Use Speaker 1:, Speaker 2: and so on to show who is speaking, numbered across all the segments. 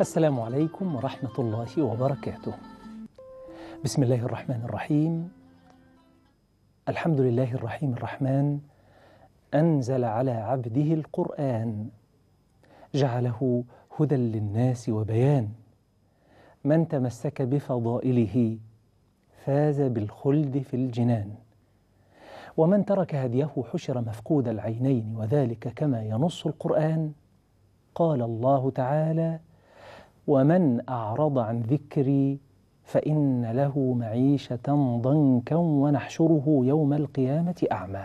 Speaker 1: السلام عليكم ورحمة الله وبركاته. بسم الله الرحمن الرحيم. الحمد لله الرحيم الرحمن أنزل على عبده القرآن جعله هدى للناس وبيان من تمسك بفضائله فاز بالخلد في الجنان ومن ترك هديه حشر مفقود العينين وذلك كما ينص القرآن قال الله تعالى ومن أعرض عن ذكري فإن له معيشة ضنكا ونحشره يوم القيامة أعمى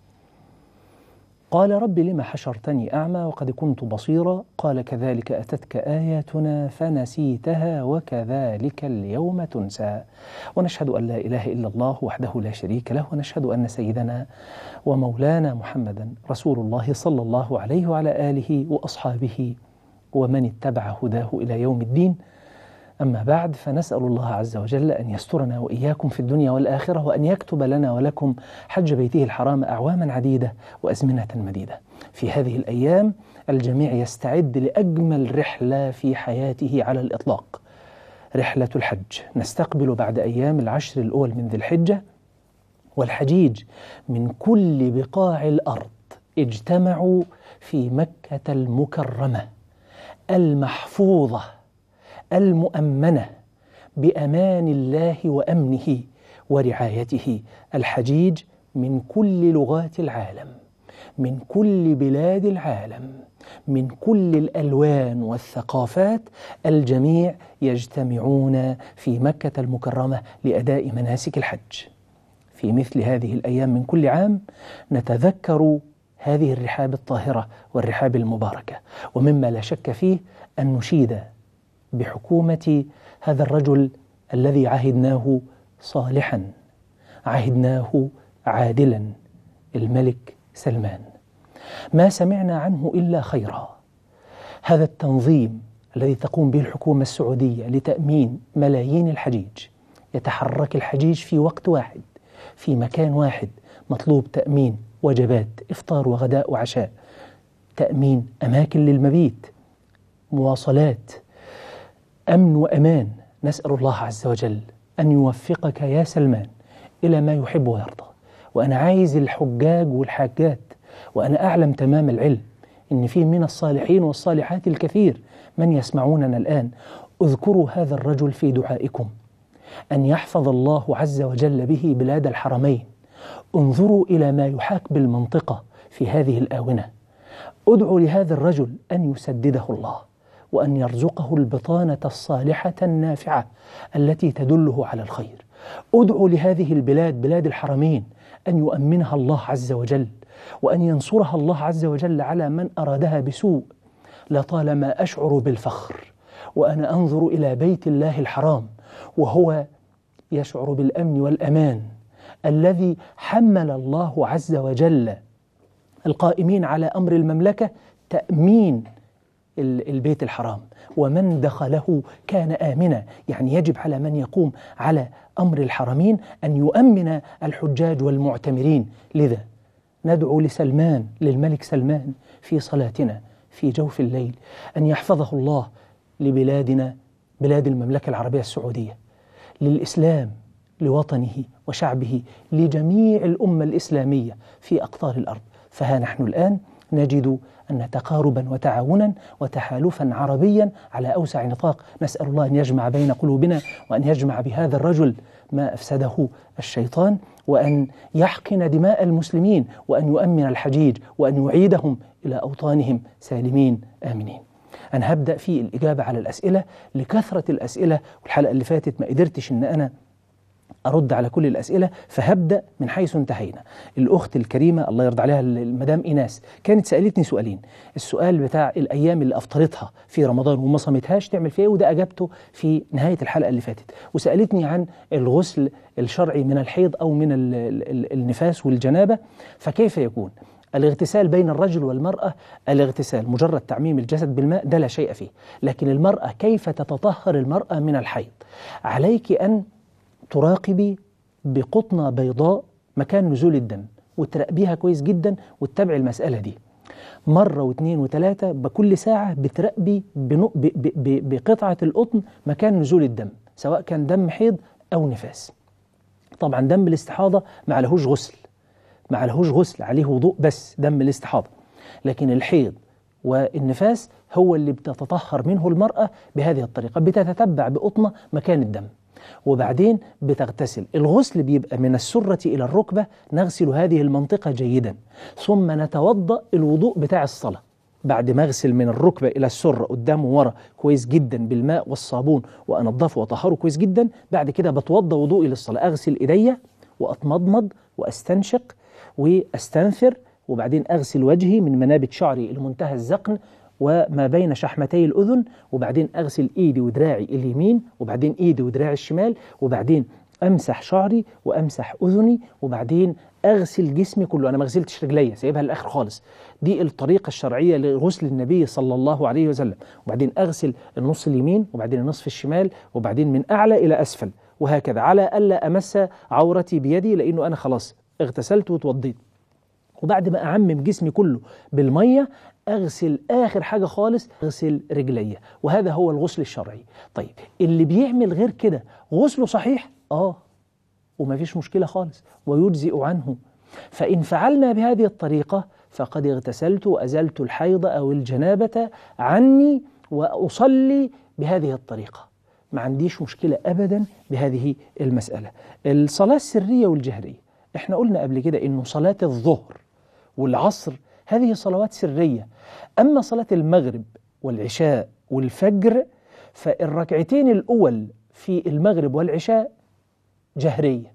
Speaker 1: قال رب لم حشرتني أعمى وقد كنت بصيرا قال كذلك أتتك آياتنا فنسيتها وكذلك اليوم تنسى ونشهد أن لا إله إلا الله وحده لا شريك له ونشهد أن سيدنا ومولانا محمدا رسول الله صلى الله عليه وعلى آله وأصحابه ومن اتبع هداه إلى يوم الدين أما بعد فنسأل الله عز وجل أن يسترنا وإياكم في الدنيا والآخرة وأن يكتب لنا ولكم حج بيته الحرام أعواما عديدة وأزمنة مديدة في هذه الأيام الجميع يستعد لأجمل رحلة في حياته على الإطلاق رحلة الحج نستقبل بعد أيام العشر الأول من ذي الحجة والحجيج من كل بقاع الأرض اجتمعوا في مكة المكرمة المحفوظة المؤمنة بأمان الله وأمنه ورعايته الحجيج من كل لغات العالم من كل بلاد العالم من كل الألوان والثقافات الجميع يجتمعون في مكة المكرمة لأداء مناسك الحج في مثل هذه الأيام من كل عام نتذكر هذه الرحاب الطاهرة والرحاب المباركة ومما لا شك فيه أن نشيد بحكومة هذا الرجل الذي عهدناه صالحا عهدناه عادلا الملك سلمان ما سمعنا عنه إلا خيرا هذا التنظيم الذي تقوم به الحكومة السعودية لتأمين ملايين الحجيج يتحرك الحجيج في وقت واحد في مكان واحد مطلوب تأمين وجبات إفطار وغداء وعشاء تأمين أماكن للمبيت مواصلات أمن وأمان نسأل الله عز وجل أن يوفقك يا سلمان إلى ما يحب ويرضى وأنا عايز الحجاج والحاجات وأنا أعلم تمام العلم إن في من الصالحين والصالحات الكثير من يسمعوننا الآن اذكروا هذا الرجل في دعائكم أن يحفظ الله عز وجل به بلاد الحرمين انظروا إلى ما يحاك بالمنطقة في هذه الآونة ادعوا لهذا الرجل أن يسدده الله وأن يرزقه البطانة الصالحة النافعة التي تدله على الخير ادعوا لهذه البلاد بلاد الحرمين أن يؤمنها الله عز وجل وأن ينصرها الله عز وجل على من أرادها بسوء لطالما أشعر بالفخر وأنا أنظر إلى بيت الله الحرام وهو يشعر بالأمن والأمان الذي حمل الله عز وجل القائمين على أمر المملكة تأمين البيت الحرام ومن دخله كان آمنا يعني يجب على من يقوم على أمر الحرمين أن يؤمن الحجاج والمعتمرين لذا ندعو لسلمان للملك سلمان في صلاتنا في جوف الليل أن يحفظه الله لبلادنا بلاد المملكة العربية السعودية للإسلام لوطنه وشعبه لجميع الأمة الإسلامية في أقطار الأرض فها نحن الآن نجد أن تقاربا وتعاونا وتحالفا عربيا على أوسع نطاق نسأل الله أن يجمع بين قلوبنا وأن يجمع بهذا الرجل ما أفسده الشيطان وأن يحقن دماء المسلمين وأن يؤمن الحجيج وأن يعيدهم إلى أوطانهم سالمين آمنين أنا هبدأ في الإجابة على الأسئلة لكثرة الأسئلة والحلقة اللي فاتت ما قدرتش إن أنا أرد على كل الأسئلة فهبدأ من حيث انتهينا الأخت الكريمة الله يرضى عليها المدام إيناس كانت سألتني سؤالين السؤال بتاع الأيام اللي أفطرتها في رمضان وما صمتهاش تعمل فيها وده أجابته في نهاية الحلقة اللي فاتت وسألتني عن الغسل الشرعي من الحيض أو من ال ال النفاس والجنابة فكيف يكون الاغتسال بين الرجل والمرأة الاغتسال مجرد تعميم الجسد بالماء ده لا شيء فيه لكن المرأة كيف تتطهر المرأة من الحيض عليك أن تراقبي بقطنة بيضاء مكان نزول الدم وتراقبيها كويس جدا وتتابعي المسألة دي مرة واثنين وثلاثة بكل ساعة بتراقبي بنو- ب- ب- ب- بقطعة القطن مكان نزول الدم سواء كان دم حيض أو نفاس طبعا دم الاستحاضة ما عليهوش غسل ما عليهوش غسل عليه وضوء بس دم الاستحاضة لكن الحيض والنفاس هو اللي بتتطهر منه المرأة بهذه الطريقة بتتتبع بقطنة مكان الدم وبعدين بتغتسل الغسل بيبقى من السرة إلى الركبة نغسل هذه المنطقة جيدا ثم نتوضأ الوضوء بتاع الصلاة بعد ما اغسل من الركبة إلى السرة قدام وورا كويس جدا بالماء والصابون وأنضفه وأطهره كويس جدا بعد كده بتوضأ وضوئي للصلاة أغسل إيديا وأتمضمض وأستنشق وأستنثر وبعدين أغسل وجهي من منابت شعري لمنتهى الذقن وما بين شحمتي الأذن وبعدين أغسل إيدي ودراعي اليمين وبعدين إيدي ودراعي الشمال وبعدين أمسح شعري وأمسح أذني وبعدين أغسل جسمي كله أنا ما غسلتش رجليا سايبها للآخر خالص دي الطريقة الشرعية لغسل النبي صلى الله عليه وسلم وبعدين أغسل النص اليمين وبعدين النصف الشمال وبعدين من أعلى إلى أسفل وهكذا على ألا أمس عورتي بيدي لأنه أنا خلاص اغتسلت وتوضيت وبعد ما أعمم جسمي كله بالمية أغسل آخر حاجة خالص أغسل رجلي وهذا هو الغسل الشرعي طيب اللي بيعمل غير كده غسله صحيح؟ آه وما فيش مشكلة خالص ويجزئ عنه فإن فعلنا بهذه الطريقة فقد اغتسلت وأزلت الحيض أو الجنابة عني وأصلي بهذه الطريقة ما عنديش مشكلة أبدا بهذه المسألة الصلاة السرية والجهرية احنا قلنا قبل كده انه صلاة الظهر والعصر هذه صلوات سرية أما صلاة المغرب والعشاء والفجر فالركعتين الأول في المغرب والعشاء جهرية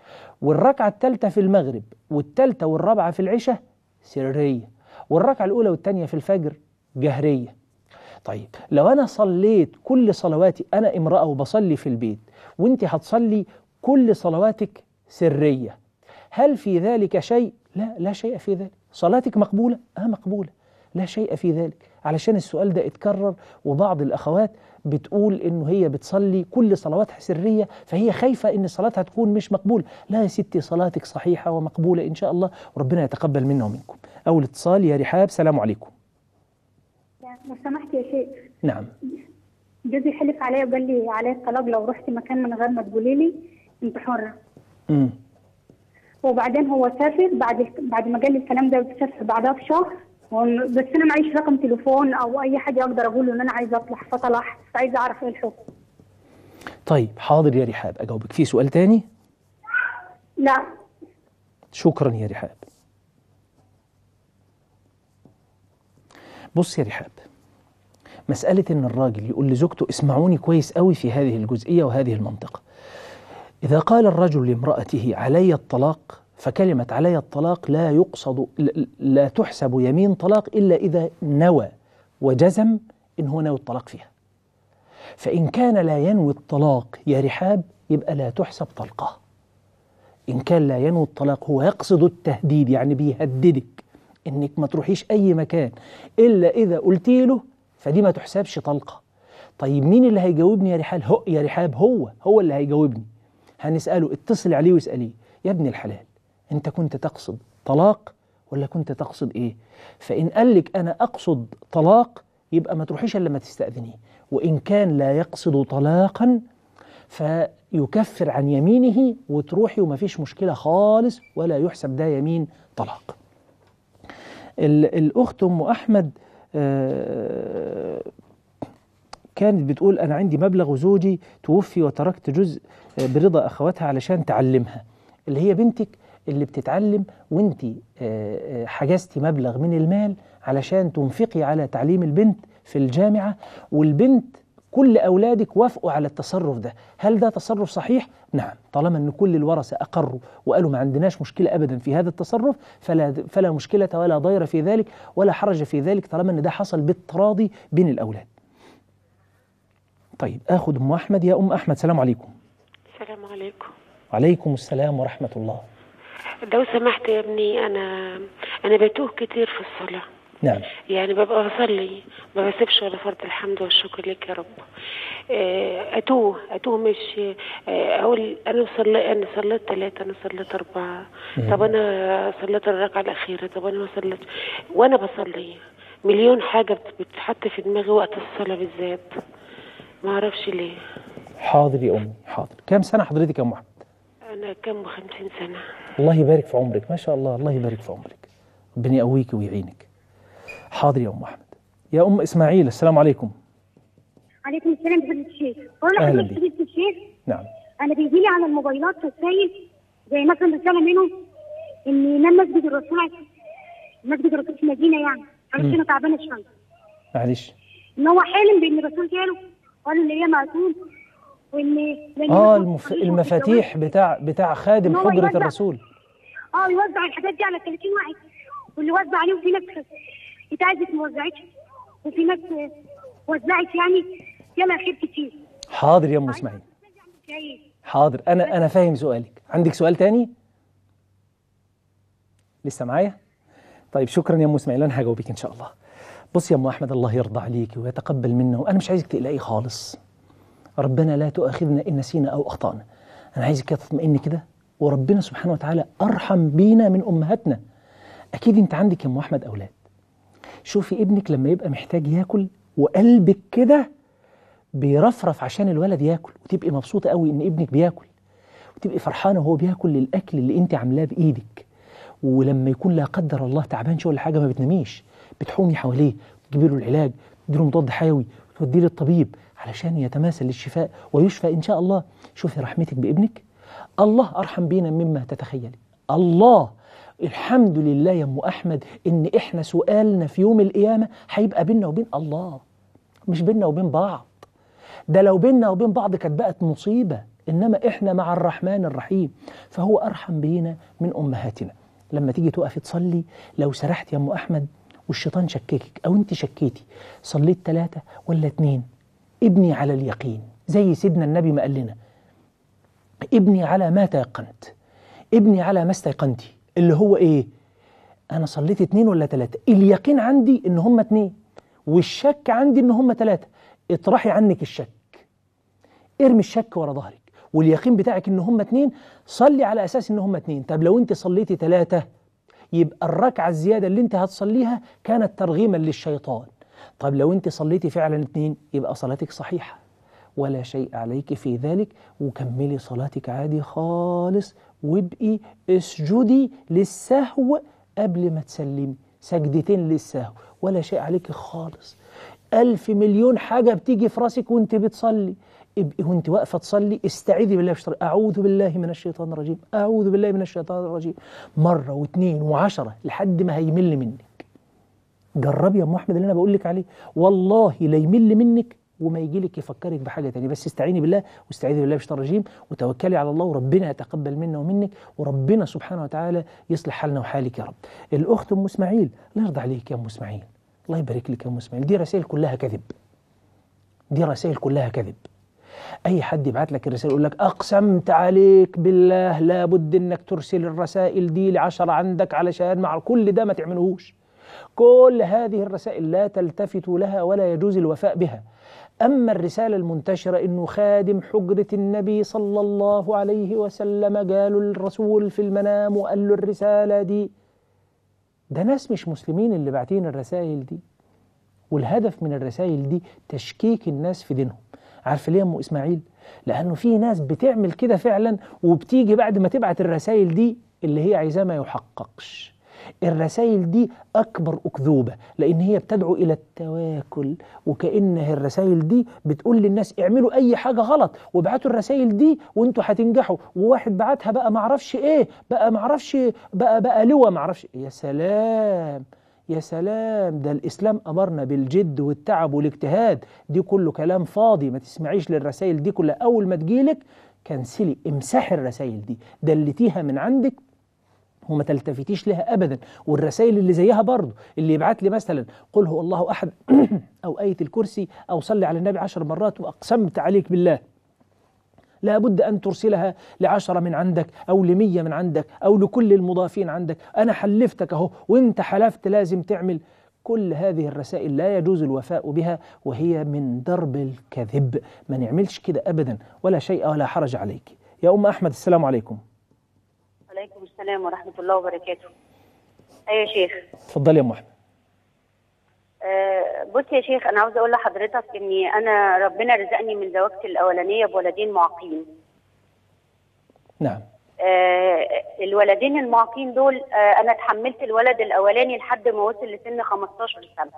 Speaker 1: والركعة الثالثة في المغرب والثالثة والرابعة في العشاء سرية والركعة الأولى والثانية في الفجر جهرية طيب لو أنا صليت كل صلواتي أنا امرأة وبصلي في البيت وأنت هتصلي كل صلواتك سرية هل في ذلك شيء؟ لا لا شيء في ذلك صلاتك مقبولة؟ آه مقبولة لا شيء في ذلك علشان السؤال ده اتكرر وبعض الأخوات بتقول إنه هي بتصلي كل صلواتها سرية فهي خايفة إن صلاتها تكون مش مقبولة لا يا ستي صلاتك صحيحة ومقبولة إن شاء الله وربنا يتقبل منا ومنكم أول اتصال يا رحاب سلام عليكم
Speaker 2: لو سمحت يا شيخ
Speaker 1: نعم
Speaker 2: جوزي حلف عليا وقال لي عليه الطلاق لو رحت مكان من غير ما تقولي لي انت حرة
Speaker 1: مم.
Speaker 2: وبعدين هو سافر بعد بعد ما قال لي الكلام ده سافر بعدها بشهر وإن- بس انا معيش رقم تليفون او اي حاجه اقدر اقول له ان انا عايزه اطلع فطلعت فعايزه اعرف ايه الحكم
Speaker 1: طيب حاضر يا رحاب أجاوبك في سؤال تاني
Speaker 2: لا
Speaker 1: شكرا يا رحاب بص يا رحاب مسألة إن الراجل يقول لزوجته اسمعوني كويس قوي في هذه الجزئية وهذه المنطقة إذا قال الرجل لامرأته علي الطلاق فكلمة علي الطلاق لا يقصد لا- لا تحسب يمين طلاق إلا إذا نوى وجزم إن هو نوى الطلاق فيها فإن كان لا ينوي الطلاق يا رحاب يبقى لا تحسب طلقه إن كان لا ينوي الطلاق هو يقصد التهديد يعني بيهددك إنك ما تروحيش أي مكان إلا إذا قلت له فدي ما تحسبش طلقة طيب مين اللي هيجاوبني يا رحال هو يا رحاب هو هو اللي هيجاوبني هنسأله اتصل عليه واسأليه يا ابن الحلال أنت كنت تقصد طلاق ولا كنت تقصد إيه فإن قال لك أنا أقصد طلاق يبقى ما تروحيش إلا لما تستأذنيه وإن كان لا يقصد طلاقا فيكفر عن يمينه وتروحي وما فيش مشكلة خالص ولا يحسب ده يمين طلاق ال- الأخت أم أحمد آه، كانت بتقول أنا عندي مبلغ وزوجي توفي وتركت جزء آه، برضا أخواتها علشان تعلمها اللي هي بنتك اللي بتتعلم وانت آه، آه، حجزتي مبلغ من المال علشان تنفقي على تعليم البنت في الجامعة والبنت كل أولادك وافقوا على التصرف ده هل ده تصرف صحيح؟ نعم طالما أن كل الورثة أقروا وقالوا ما عندناش مشكلة أبدا في هذا التصرف فلا, فلا مشكلة ولا ضير في ذلك ولا حرج في ذلك طالما أن ده حصل بالتراضي بين الأولاد طيب آخد أم أحمد يا أم أحمد سلام عليكم
Speaker 3: السلام عليكم
Speaker 1: وعليكم السلام ورحمة الله
Speaker 3: لو سمحت يا ابني انا انا بتوه كتير في الصلاه
Speaker 1: نعم
Speaker 3: يعني ببقى بصلي ما بسيبش ولا فرض الحمد والشكر لك يا رب آه، اتوه اتوه مش آه، اقول انا صلي انا صليت ثلاثه انا صليت اربعه طب انا صليت الركعه الاخيره طب انا ما صليتش وانا بصلي مليون حاجه بت- بتتحط في دماغي وقت الصلاه بالذات ما اعرفش ليه
Speaker 1: حاضر يا أمي حاضر كم سنة حضرتك يا أم أحمد
Speaker 3: انا كم وخمسين سنه
Speaker 1: الله يبارك في عمرك ما شاء الله الله يبارك في عمرك ربنا يقويك ويعينك حاضر يا أم أحمد يا أم إسماعيل السلام عليكم
Speaker 2: عليكم السلام فضيلة الشيخ بقول
Speaker 1: أهلا
Speaker 2: لحضرتك
Speaker 1: بيك.
Speaker 2: فضيلة الشيخ
Speaker 1: نعم
Speaker 2: انا بيجي لي على الموبايلات رسائل زي مثلا رساله منهم ان ينام مسجد الرسول عليه- مسجد الرسول في المدينه يعني معلش انا تعبانه شويه
Speaker 1: معلش
Speaker 2: ان هو حالم بان الرسول جاله قال ان هي مقتول وان لأن
Speaker 1: آه
Speaker 2: الرسول
Speaker 1: المف...
Speaker 2: صديقه
Speaker 1: المفاتيح بتاع بتاع خادم
Speaker 2: إن هو
Speaker 1: حجرة
Speaker 2: يوزع.
Speaker 1: الرسول
Speaker 2: اه يوزع الحاجات دي على 30 واحد واللي وزع عليه وفي ناس اتعزت ما وزعتش وفي ناس آه، وزعت يعني يلا خير كتير
Speaker 1: حاضر يا أم إسماعيل
Speaker 2: جاي
Speaker 1: حاضر أنا أنا فاهم سؤالك عندك سؤال تاني لسه معايا طيب شكرا يا أم إسماعيل أنا هجاوبك إن شاء الله بص يا أم أحمد الله يرضى عليك ويتقبل منا وأنا مش عايزك تقلقي خالص ربنا لا تؤاخذنا إن نسينا أو أخطأنا أنا عايزك كده تطمئني كده وربنا سبحانه وتعالى أرحم بينا من أمهاتنا أكيد أنت عندك يا أم أحمد أولاد شوفي ابنك لما يبقى محتاج ياكل وقلبك كده بيرفرف عشان الولد ياكل وتبقي مبسوطة قوي إن ابنك بياكل وتبقي فرحانة وهو بياكل الأكل اللي أنت عاملاه بإيدك ولما يكون لا قدر الله تعبان شويه ولا حاجه ما بتناميش بتحومي حواليه تجيبي له العلاج تديله مضاد حيوي توديه للطبيب علشان يتماثل للشفاء ويشفى ان شاء الله شوفي رحمتك بابنك الله ارحم بينا مما تتخيلي الله الحمد لله يا ام احمد ان احنا سؤالنا في يوم القيامه هيبقى بينا وبين الله مش بينا وبين بعض ده لو بينا وبين بعض كانت بقت مصيبة إنما إحنا مع الرحمن الرحيم فهو أرحم بينا من أمهاتنا لما تيجي تقفي تصلي لو سرحت يا أم أحمد والشيطان شككك أو أنت شكيتي صليت ثلاثة ولا اتنين ابني على اليقين زي سيدنا النبي ما قال لنا ابني على ما تيقنت ابني على ما استيقنتي اللي هو ايه انا صليت اتنين ولا تلاتة اليقين عندي ان هم اتنين والشك عندي ان هم تلاتة اطرحي عنك الشك ارمي الشك ورا ظهرك واليقين بتاعك ان هم اتنين صلي على اساس ان هم اتنين طب لو انت صليتي تلاتة يبقى الركعة الزيادة اللي انت هتصليها كانت ترغيما للشيطان طب لو انت صليتي فعلا اتنين يبقى صلاتك صحيحة ولا شيء عليك في ذلك وكملي صلاتك عادي خالص وابقي اسجدي للسهو قبل ما تسلمي سجدتين للسهو ولا شيء عليك خالص ألف مليون حاجة بتيجي في راسك وانت بتصلي ابقي وانت واقفة تصلي استعيذي بالله من الشيطان أعوذ بالله من الشيطان الرجيم أعوذ بالله من الشيطان الرجيم مرة واثنين وعشرة لحد ما هيمل منك جربي يا ام احمد اللي انا بقول لك عليه والله لا يمل منك وما يجي لك يفكرك بحاجه تانية بس استعيني بالله واستعيذي بالله من الشيطان الرجيم وتوكلي على الله وربنا يتقبل منا ومنك وربنا سبحانه وتعالى يصلح حالنا وحالك يا رب. الاخت ام اسماعيل الله يرضى عليك يا ام اسماعيل الله يبارك لك يا ام اسماعيل دي رسائل كلها كذب. دي رسائل كلها كذب. اي حد يبعت لك الرسائل يقول لك اقسمت عليك بالله لابد انك ترسل الرسائل دي لعشرة عندك علشان مع كل ده ما تعملوش كل هذه الرسائل لا تلتفت لها ولا يجوز الوفاء بها أما الرسالة المنتشرة إنه خادم حجرة النبي صلى الله عليه وسلم قالوا الرسول في المنام وقال له الرسالة دي ده ناس مش مسلمين اللي باعتين الرسائل دي والهدف من الرسائل دي تشكيك الناس في دينهم عارف ليه يا ام اسماعيل لانه في ناس بتعمل كده فعلا وبتيجي بعد ما تبعت الرسائل دي اللي هي عايزاه ما يحققش الرسائل دي أكبر أكذوبة لأن هي بتدعو إلى التواكل وكأن الرسائل دي بتقول للناس اعملوا أي حاجة غلط وابعتوا الرسائل دي وانتوا هتنجحوا وواحد بعتها بقى معرفش إيه بقى معرفش بقى بقى لواء معرفش يا سلام يا سلام ده الإسلام أمرنا بالجد والتعب والاجتهاد دي كله كلام فاضي ما تسمعيش للرسائل دي كلها أول ما تجيلك كنسلي امسحي الرسائل دي دلتيها من عندك وما تلتفتيش لها ابدا والرسائل اللي زيها برضه اللي يبعت لي مثلا قل هو الله احد او ايه الكرسي او صلي على النبي عشر مرات واقسمت عليك بالله لابد أن ترسلها لعشرة من عندك أو لمية من عندك أو لكل المضافين عندك أنا حلفتك أهو وأنت حلفت لازم تعمل كل هذه الرسائل لا يجوز الوفاء بها وهي من درب الكذب ما نعملش كده أبدا ولا شيء ولا حرج عليك يا أم أحمد السلام عليكم
Speaker 4: وعليكم السلام ورحمة الله وبركاته أيوة يا شيخ
Speaker 1: اتفضلي يا أم أحمد
Speaker 4: أه بص يا شيخ أنا عاوزة أقول لحضرتك إني أنا ربنا رزقني من زوجتي الأولانية بولدين معاقين
Speaker 1: نعم
Speaker 4: أه الولدين المعاقين دول أه أنا اتحملت الولد الأولاني لحد ما وصل لسن 15 سنة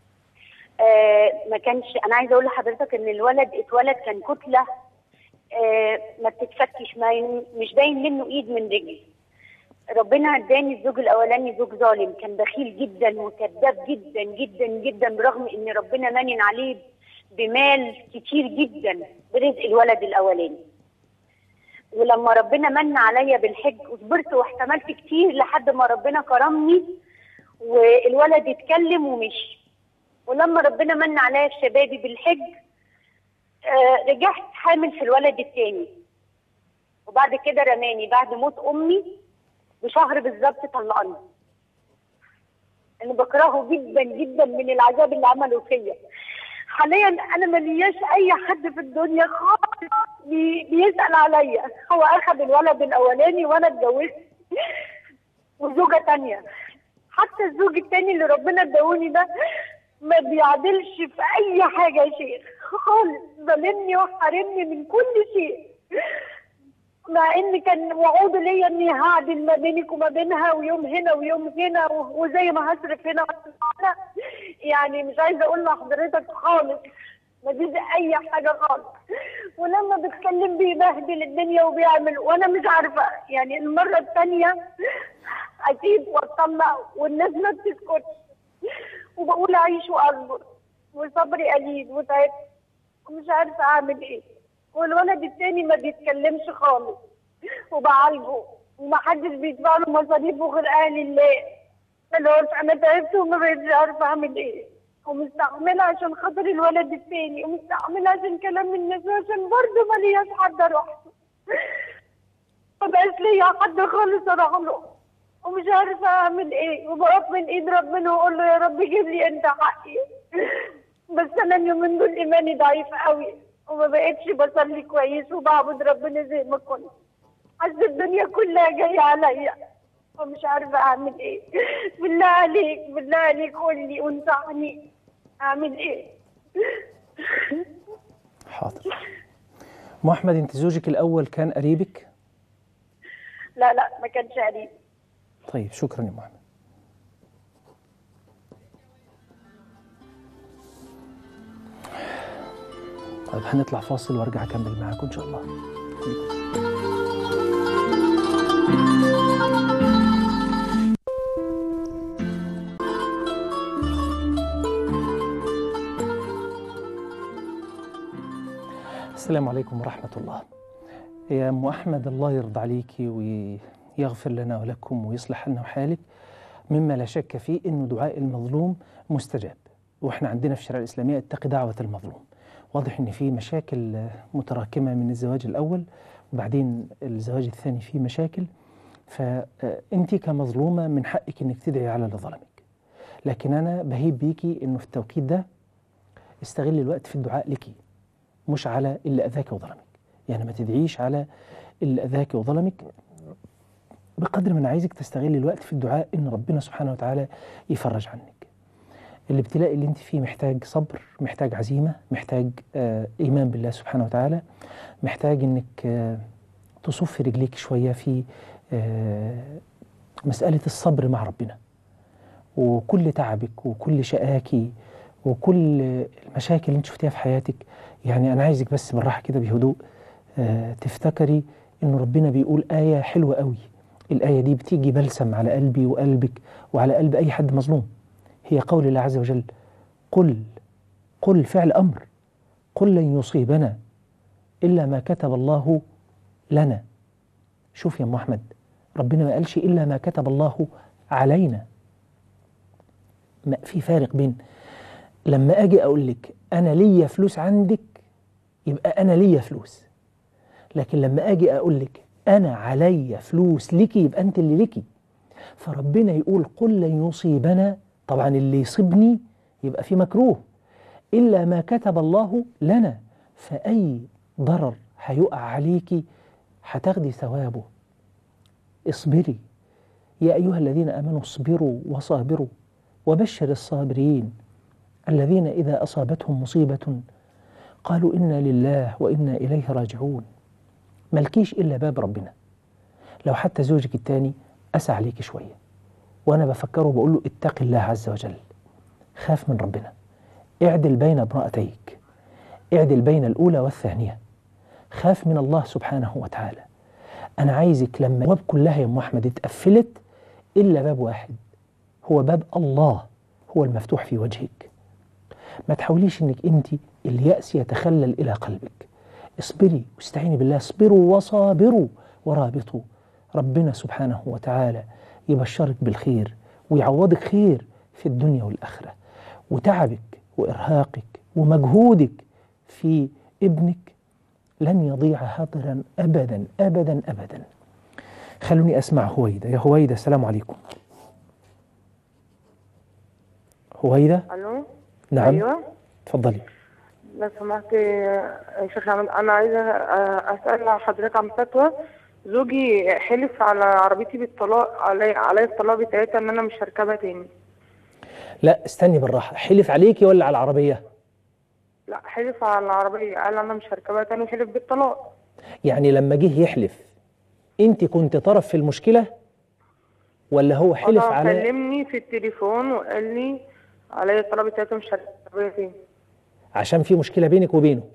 Speaker 4: أه ما كانش أنا عايزة أقول لحضرتك إن الولد اتولد كان كتلة أه ما بتتفكش ما ين- مش باين منه إيد من رجل ربنا اداني الزوج الاولاني زوج ظالم كان بخيل جدا وكذاب جدا جدا جدا برغم ان ربنا منن عليه بمال كتير جدا برزق الولد الاولاني ولما ربنا من عليا بالحج وصبرت واحتملت كتير لحد ما ربنا كرمني والولد اتكلم ومشي ولما ربنا من عليا في شبابي بالحج آه رجعت حامل في الولد التاني وبعد كده رماني بعد موت امي بشهر بالظبط طلقني انا بكرهه جدا جدا من العذاب اللي عمله فيا حاليا انا ملياش اي حد في الدنيا خالص بي- بيسال عليا هو اخذ الولد الاولاني وانا اتجوزت وزوجه تانية حتى الزوج التاني اللي ربنا اداهوني ده ما بيعدلش في اي حاجه يا شيخ خالص ظالمني وحارمني من كل شيء مع ان كان وعوده ليا اني هعدل ما بينك وما بينها ويوم هنا ويوم هنا و- وزي ما هصرف هنا وهصرف هنا يعني مش عايزه اقول لحضرتك خالص ما فيش اي حاجه خالص ولما بتكلم بيبهدل الدنيا وبيعمل وانا مش عارفه يعني المره الثانيه اسيب واطلق والناس ما بتسكتش وبقول اعيش واصبر وصبري قليل وتعبت ومش عارفه اعمل ايه والولد التاني ما بيتكلمش خالص وبعالجه ومحدش بيدفع له مصاريفه غير اهل الله خلاص انا تعبت وما بقتش عارفه اعمل ايه ومستحمله عشان خاطر الولد التاني ومستحمله عشان كلام الناس وعشان برضه مالياش حد اروح له ما بقاش ليا حد خالص اروح له ومش عارفه اعمل ايه وبقف من ايد ربنا واقول له يا رب جيب لي انت حقي بس انا اليومين دول ايماني ضعيف قوي وما بقتش بصلي كويس وبعبد ربنا زي ما كنت حاسه الدنيا كلها جايه عليا ومش عارفه اعمل ايه بالله عليك بالله عليك قول لي وانصحني اعمل ايه
Speaker 1: حاضر أم أحمد أنت زوجك الأول كان قريبك
Speaker 4: لا لا ما كانش قريب
Speaker 1: طيب شكرا يا أم أحمد طيب هنطلع فاصل وارجع اكمل معاكم ان شاء الله السلام عليكم ورحمة الله يا أم أحمد الله يرضى عليك ويغفر لنا ولكم ويصلح لنا حالك مما لا شك فيه أنه دعاء المظلوم مستجاب وإحنا عندنا في الشريعة الإسلامية اتق دعوة المظلوم واضح أن في مشاكل متراكمة من الزواج الأول وبعدين الزواج الثاني فيه مشاكل فأنت كمظلومة من حقك أنك تدعي على اللي ظلمك لكن أنا بهيب بيكي أنه في التوقيت ده استغل الوقت في الدعاء لك مش على اللي أذاك وظلمك يعني ما تدعيش على اللي أذاك وظلمك بقدر ما أنا عايزك تستغل الوقت في الدعاء إن ربنا سبحانه وتعالى يفرج عنك الابتلاء اللي انت فيه محتاج صبر محتاج عزيمة محتاج آه إيمان بالله سبحانه وتعالى محتاج إنك آه تصفي رجليك شوية في آه مسألة الصبر مع ربنا وكل تعبك وكل شقاكي وكل المشاكل اللي انت شفتيها في حياتك يعني أنا عايزك بس بالراحة كده بهدوء آه تفتكري إن ربنا بيقول آية حلوة قوي الآية دي بتيجي بلسم على قلبي وقلبك وعلى قلب أي حد مظلوم هي قول الله عز وجل قل قل فعل أمر قل لن يصيبنا إلا ما كتب الله لنا شوف يا أم أحمد ربنا ما قالش إلا ما كتب الله علينا ما في فارق بين لما أجي أقول لك أنا ليا فلوس عندك يبقى أنا ليا فلوس لكن لما أجي أقول لك أنا عليا فلوس ليكي يبقى أنت اللي ليكي فربنا يقول قل لن يصيبنا طبعا اللي يصيبني يبقى في مكروه إلا ما كتب الله لنا فأي ضرر هيقع عليكي هتاخدي ثوابه اصبري يا أيها الذين آمنوا اصبروا وصابروا وبشر الصابرين الذين إذا أصابتهم مصيبة قالوا إنا لله وإنا إليه راجعون ملكيش إلا باب ربنا لو حتى زوجك التاني أسى عليك شوية وأنا بفكره بقول له اتق الله عز وجل خاف من ربنا اعدل بين امرأتيك اعدل بين الأولى والثانية خاف من الله سبحانه وتعالى أنا عايزك لما الأبواب كلها يا أم أحمد اتقفلت إلا باب واحد هو باب الله هو المفتوح في وجهك ما تحاوليش انك انت اليأس يتخلل الى قلبك اصبري واستعيني بالله اصبروا وصابروا ورابطوا ربنا سبحانه وتعالى يبشرك بالخير ويعوضك خير في الدنيا والآخرة وتعبك وإرهاقك ومجهودك في ابنك لن يضيع هدرا أبدا أبدا أبدا خلوني أسمع هويدا يا هويدا السلام عليكم هويدا
Speaker 5: الو
Speaker 1: نعم
Speaker 5: ايوه
Speaker 1: تفضلي
Speaker 5: لو سمحت يا شيخ احمد انا عايزه آه، اسال حضرتك عن فتوى زوجي حلف على عربيتي بالطلاق علي علي الطلاق بتاعتها ان انا مش هركبها تاني
Speaker 1: لا استني بالراحة حلف عليكي ولا على العربية
Speaker 5: لا حلف على العربيه قال انا مش هركبها تاني وحلف بالطلاق
Speaker 1: يعني لما جه يحلف انت كنت طرف في المشكلة ولا هو حلف
Speaker 5: الله
Speaker 1: على
Speaker 5: كلمني في التليفون وقال لي علي الطلاق بتاعتها مش هركبها تاني
Speaker 1: عشان في مشكلة بينك وبينه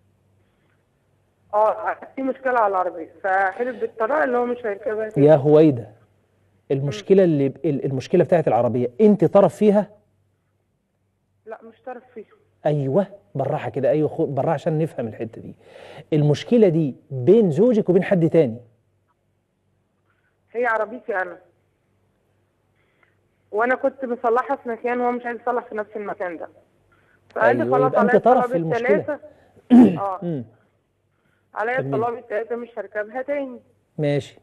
Speaker 5: اه في مشكله على العربيه فحلف بالطلاق اللي هو مش هيركبها تاني
Speaker 1: يا هويدا المشكلة اللي ال- المشكلة بتاعت العربية انت طرف فيها
Speaker 5: لا مش طرف فيه
Speaker 1: ايوه بالراحة كده ايوه خو- بالراحة عشان نفهم الحتة دي المشكلة دي بين زوجك وبين حد تاني
Speaker 5: هي عربيتي انا وانا كنت مصلحه في مكان وهو مش عايز يصلح في نفس المكان ده فقال لي
Speaker 1: أيوة،
Speaker 5: خلاص
Speaker 1: يبقى أنت
Speaker 5: عليا
Speaker 1: طرف
Speaker 5: الطلاب
Speaker 1: في المشكلة.
Speaker 5: الثلاثه اه
Speaker 1: مم.
Speaker 5: عليا
Speaker 1: كملي.
Speaker 5: الطلاب الثلاثه مش هركبها تاني
Speaker 1: ماشي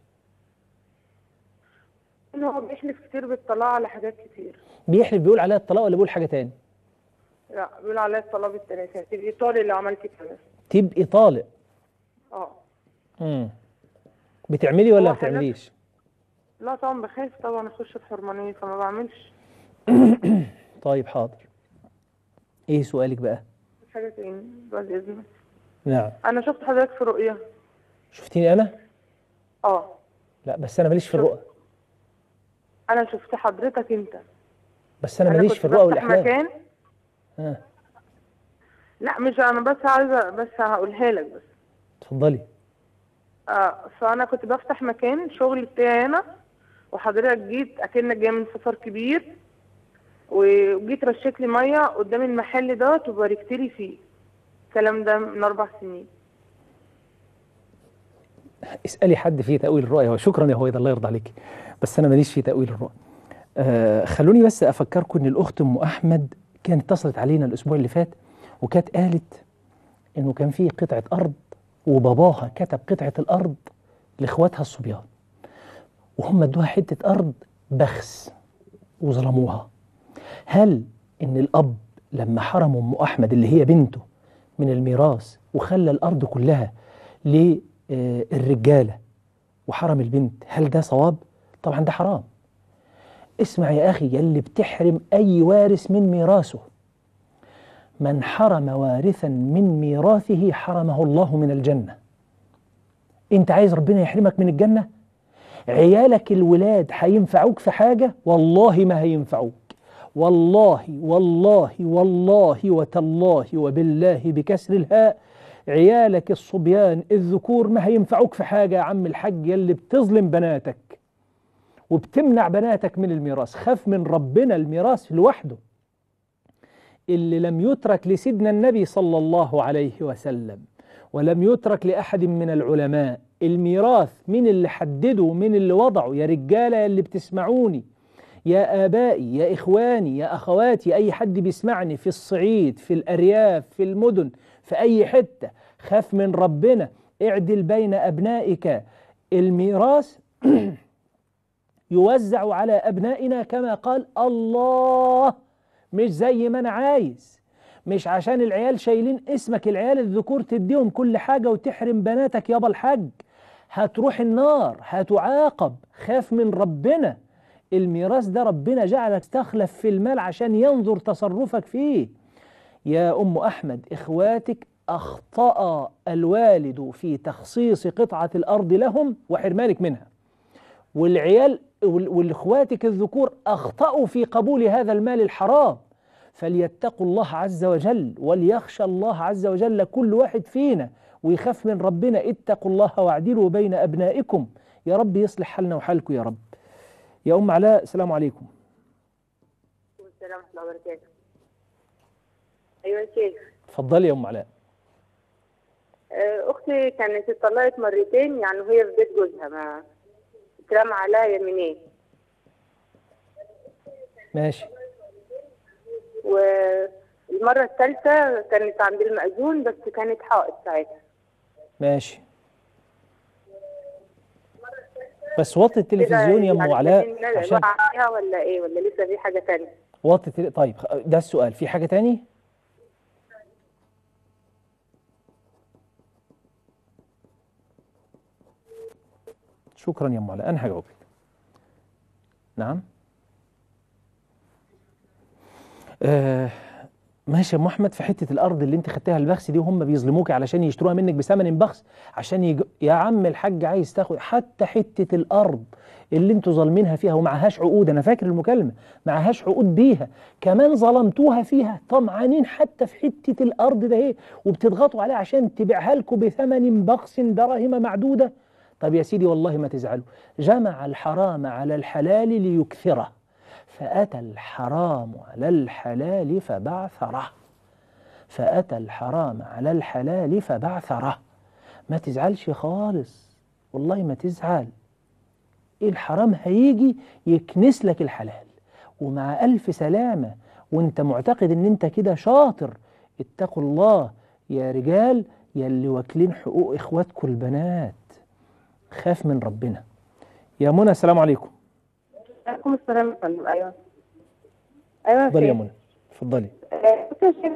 Speaker 5: ان هو بيحلف كتير بالطلاق على حاجات كتير
Speaker 1: بيحلف بيقول عليها الطلاق ولا بيقول حاجة تاني
Speaker 5: لا بيقول عليا الطلاب الثلاثه تبقي طالق اللي عملت كده
Speaker 1: تبقي طالق
Speaker 5: اه
Speaker 1: مم. بتعملي ولا
Speaker 5: هو
Speaker 1: ما
Speaker 5: حاجات-
Speaker 1: بتعمليش
Speaker 5: لا طبعا بخاف طبعا اخش في حرمانيه فما بعملش
Speaker 1: طيب حاضر ايه سؤالك بقى
Speaker 5: حاجه تاني بعد اذنك
Speaker 1: نعم
Speaker 5: انا شفت حضرتك في رؤيه
Speaker 1: شفتيني انا
Speaker 5: اه
Speaker 1: لا بس انا ماليش في الرؤى
Speaker 5: انا شفت حضرتك انت
Speaker 1: بس انا ماليش
Speaker 5: كنت
Speaker 1: في الرؤى
Speaker 5: بفتح
Speaker 1: والاحلام
Speaker 5: مكان
Speaker 1: آه.
Speaker 5: لا مش انا بس عايزه بس هقولها لك بس
Speaker 1: اتفضلي
Speaker 5: آه فانا كنت بفتح مكان شغل بتاعي هنا وحضرتك جيت اكنك جاي من سفر كبير وجيت رشيت لي ميه قدام المحل دوت وباركت لي فيه الكلام ده من اربع سنين
Speaker 1: اسالي حد في تاويل الرؤيا شكرا يا هويدا الله يرضى عليك بس انا ماليش في تاويل الرؤى آه خلوني بس افكركم ان الاخت ام احمد كانت اتصلت علينا الاسبوع اللي فات وكانت قالت انه كان في قطعه ارض وباباها كتب قطعه الارض لاخواتها الصبيان وهم ادوها حته ارض بخس وظلموها هل ان الاب لما حرم ام احمد اللي هي بنته من الميراث وخلى الارض كلها للرجاله وحرم البنت هل ده صواب؟ طبعا ده حرام اسمع يا اخي يلي بتحرم اي وارث من ميراثه من حرم وارثا من ميراثه حرمه الله من الجنه انت عايز ربنا يحرمك من الجنه عيالك الولاد هينفعوك في حاجه والله ما هينفعوك والله والله والله وتالله وبالله بكسر الهاء عيالك الصبيان الذكور ما هينفعوك في حاجه يا عم الحاج يلي بتظلم بناتك وبتمنع بناتك من الميراث خاف من ربنا الميراث لوحده اللي لم يترك لسيدنا النبي صلى الله عليه وسلم ولم يترك لأحد من العلماء الميراث من اللي حدده من اللي وضعه يا رجالة يا اللي بتسمعوني يا آبائي يا إخواني يا أخواتي أي حد بيسمعني في الصعيد في الأرياف في المدن في أي حتة خاف من ربنا اعدل بين أبنائك الميراث يوزع على أبنائنا كما قال الله مش زي ما أنا عايز مش عشان العيال شايلين اسمك العيال الذكور تديهم كل حاجة وتحرم بناتك يابا الحاج هتروح النار هتعاقب خاف من ربنا الميراث ده ربنا جعلك تخلف في المال عشان ينظر تصرفك فيه يا أم أحمد إخواتك أخطأ الوالد في تخصيص قطعة الأرض لهم وحرمانك منها والعيال والإخواتك الذكور أخطأوا في قبول هذا المال الحرام فليتقوا الله عز وجل وليخشى الله عز وجل كل واحد فينا ويخاف من ربنا اتقوا الله واعدلوا بين أبنائكم يا رب يصلح حالنا وحالكم يا رب يا أم علاء السلام عليكم
Speaker 6: السلام ورحمة الله وبركاته أيوة يا شيخ
Speaker 1: اتفضلي يا أم علاء
Speaker 6: آه، أختي كانت اتطلقت مرتين يعني وهي في بيت جوزها ما اترمى عليها يمينين
Speaker 1: ماشي
Speaker 6: والمرة الثالثة كانت عند المأذون بس كانت حائط ساعتها
Speaker 1: ماشي بس وطي التلفزيون يا أم
Speaker 6: يعني
Speaker 1: علاء
Speaker 6: اليمين
Speaker 1: عشان
Speaker 6: وقع عليها ولا إيه ولا لسه في حاجة تانية
Speaker 1: وطي التل... طيب خ- ده السؤال في حاجة تاني شكرا يا أم علاء أنا هجاوبك نعم آه ماشي يا ام احمد في حته الارض اللي انت خدتها البخس دي وهم بيظلموك علشان يشتروها منك بثمن بخس عشان يج... يا عم الحاج عايز تاخد حتى حته الارض اللي انتوا ظالمينها فيها ومعهاش عقود انا فاكر المكالمه معهاش عقود بيها كمان ظلمتوها فيها طمعانين حتى في حته الارض ده ايه وبتضغطوا عليها عشان تبيعها لكم بثمن بخس دراهم معدوده طب يا سيدي والله ما تزعلوا جمع الحرام على الحلال ليكثره فأتى الحرام على الحلال فبعثره فأتى الحرام على الحلال فبعثره ما تزعلش خالص والله ما تزعل الحرام هيجي يكنس لك الحلال ومع ألف سلامة وانت معتقد ان انت كده شاطر اتقوا الله يا رجال يا اللي واكلين حقوق اخواتكم البنات خاف من ربنا يا منى السلام عليكم
Speaker 6: عليكم السلام يا فندم أيوة أيوة
Speaker 1: اتفضلي يا
Speaker 6: شيخ.
Speaker 1: منى اتفضلي
Speaker 6: آه، بصي يا شيخ،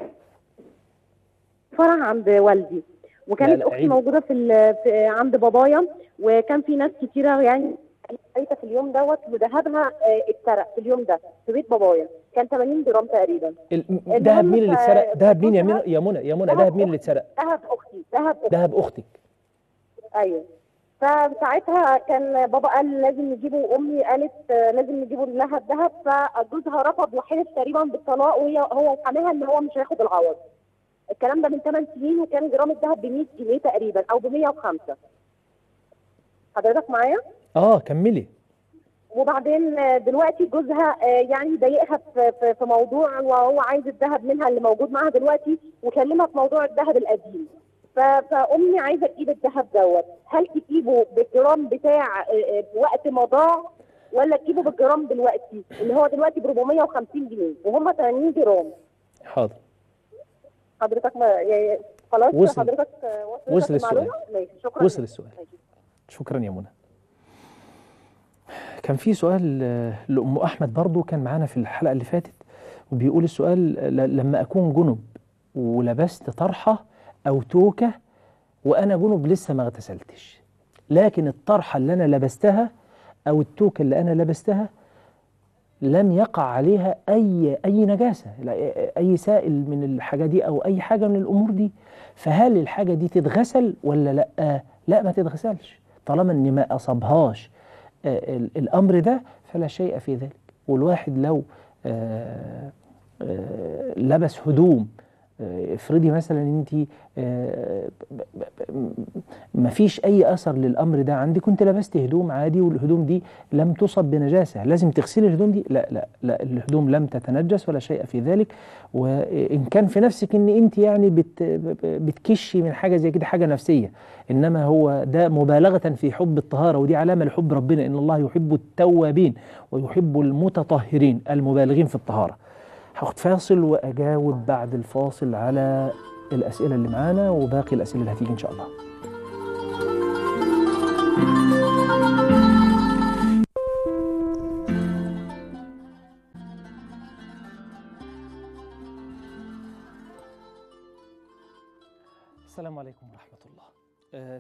Speaker 6: فرح عند والدي
Speaker 1: لا،
Speaker 6: وكانت
Speaker 1: لا،
Speaker 6: اختي
Speaker 1: عيد.
Speaker 6: موجوده في, ال- في عند بابايا وكان في ناس كتيره يعني قايته في اليوم دوت وذهبها آه، اتسرق في اليوم ده في بيت بابايا كان 80 جرام تقريبا
Speaker 1: ال- دهب مين اللي
Speaker 6: ف-
Speaker 1: اتسرق دهب مين يا
Speaker 6: جوزها-
Speaker 1: منى يا منى يا منى
Speaker 6: دهب
Speaker 1: دهب مين اللي
Speaker 6: أختي.
Speaker 1: اتسرق
Speaker 6: ذهب اختي ذهب اختي
Speaker 1: دهب اختك
Speaker 6: ايوه فساعتها كان بابا قال لازم نجيبه امي قالت آه، لازم نجيبه لها الذهب فجوزها رفض وحلف تقريبا بالطلاق وهي هو وحاملها ان هو مش هياخد العوض الكلام ده من 8 سنين وكان جرام الذهب ب 100 جنيه تقريبا او ب 105 حضرتك معايا
Speaker 1: اه كملي
Speaker 6: وبعدين آه، دلوقتي جوزها آه، يعني ضايقها في, في, في موضوع وهو عايز الذهب منها اللي موجود معاها دلوقتي وكلمها في موضوع الذهب القديم ف- فامي عايزه تجيب الذهب دوت هل تجيبه بالجرام بتاع آه، آه، وقت ما ضاع ولا تجيبه بالجرام دلوقتي اللي هو دلوقتي ب 450 جنيه وهم 80 جرام
Speaker 1: حاضر
Speaker 6: حضرتك ما يعني خلاص
Speaker 1: وصل.
Speaker 6: حضرتك آه، وصلت
Speaker 1: وصل
Speaker 6: المعلومة؟
Speaker 1: السؤال.
Speaker 6: ماشي شكرا
Speaker 1: وصل السؤال شكرا يا منى كان في سؤال آه، لأم أحمد برضو كان معانا في الحلقة اللي فاتت وبيقول السؤال ل- لما أكون جنب ولبست طرحة أو توكة وأنا جنب لسه ما اغتسلتش لكن الطرحة اللي أنا لبستها أو التوكة اللي أنا لبستها لم يقع عليها أي أي نجاسة لا- أي سائل من الحاجة دي أو أي حاجة من الأمور دي فهل الحاجة دي تتغسل ولا لا؟ لا ما تتغسلش طالما إن ما أصابهاش آه، ال- الأمر ده فلا شيء في ذلك والواحد لو آه، آه، لبس هدوم آه، افرضي مثلا انت ما فيش اي اثر للامر ده عندك كنت لبست هدوم عادي والهدوم دي لم تصب بنجاسه لازم تغسلي الهدوم دي لا لا لا الهدوم لم تتنجس ولا شيء في ذلك وان كان في نفسك ان انت يعني بت بتكشي من حاجه زي كده حاجه نفسيه انما هو ده مبالغه في حب الطهاره ودي علامه لحب ربنا ان الله يحب التوابين ويحب المتطهرين المبالغين في الطهاره هاخد فاصل واجاوب بعد الفاصل على الاسئله اللي معانا وباقي الاسئله اللي هتيجي ان شاء الله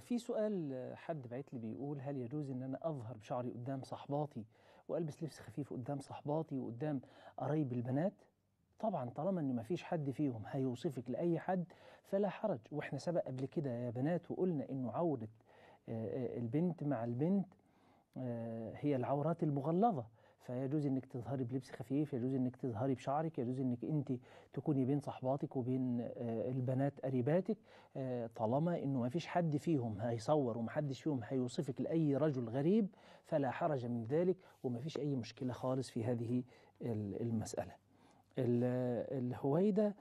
Speaker 1: في سؤال آه، حد بعت لي بيقول هل يجوز ان انا اظهر بشعري قدام صحباتي والبس لبس خفيف قدام صحباتي وقدام قرايب البنات طبعا طالما ان ما فيش حد فيهم هيوصفك لاي حد فلا حرج واحنا سبق قبل كده يا بنات وقلنا انه عوره آه، آه، البنت مع البنت آه، هي العورات المغلظه فيجوز انك تظهري بلبس خفيف يجوز انك تظهري بشعرك يجوز انك انت تكوني بين صحباتك وبين آه، البنات قريباتك آه، طالما انه ما فيش حد فيهم هيصور ومحدش فيهم هيوصفك لاي رجل غريب فلا حرج من ذلك وما فيش اي مشكله خالص في هذه ال- المساله ال- الهويده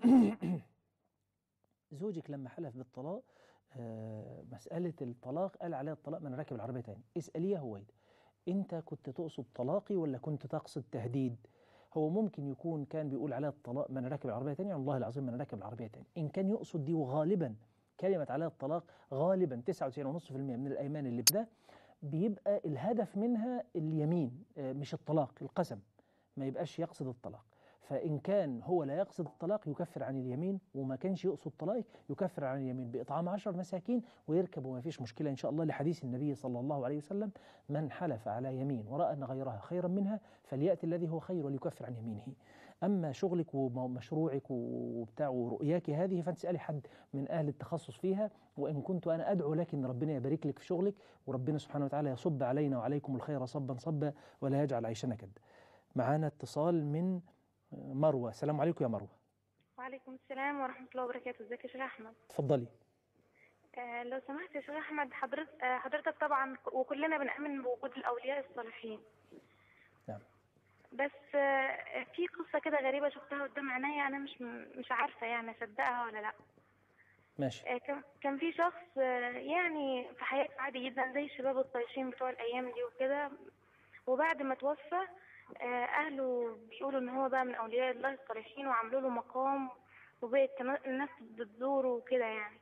Speaker 1: زوجك لما حلف بالطلاق آه، مسألة الطلاق قال عليها الطلاق من راكب العربية تاني اسأليه يا هويدا انت كنت تقصد طلاقي ولا كنت تقصد تهديد هو ممكن يكون كان بيقول عليها الطلاق من راكب العربية تاني والله العظيم من راكب العربية تاني إن كان يقصد دي وغالبا كلمة عليها الطلاق غالبا 99.5% من الأيمان اللي بده بيبقى الهدف منها اليمين آه، مش الطلاق القسم ما يبقاش يقصد الطلاق فإن كان هو لا يقصد الطلاق يكفر عن اليمين وما كانش يقصد طلاق يكفر عن اليمين بإطعام عشر مساكين ويركب وما فيش مشكلة إن شاء الله لحديث النبي صلى الله عليه وسلم من حلف على يمين ورأى أن غيرها خيرا منها فليأتي الذي هو خير وليكفر عن يمينه أما شغلك ومشروعك وبتاع ورؤياك هذه فأنت اسألي حد من أهل التخصص فيها وإن كنت أنا أدعو لك أن ربنا يبارك لك في شغلك وربنا سبحانه وتعالى يصب علينا وعليكم الخير صبا صبا ولا يجعل عيشنا كد معانا اتصال من مروة السلام عليكم يا مروة
Speaker 7: وعليكم السلام ورحمة الله وبركاته ازيك يا شيخ أحمد
Speaker 1: اتفضلي
Speaker 7: آه لو سمحت يا شيخ أحمد حضرتك آه حضرتك طبعا وكلنا بنأمن بوجود الأولياء الصالحين
Speaker 1: نعم
Speaker 7: بس آه في قصة كده غريبة شفتها قدام عينيا أنا مش مش عارفة يعني أصدقها ولا لأ
Speaker 1: ماشي
Speaker 7: آه كان كان في شخص آه يعني في حياته عادي جدا زي الشباب الطايشين بتوع الأيام دي وكده وبعد ما توفى آه أهله بيقولوا إن هو بقى من أولياء الله الصالحين وعملوا له مقام وبقت كنا- الناس بتزوره وكده يعني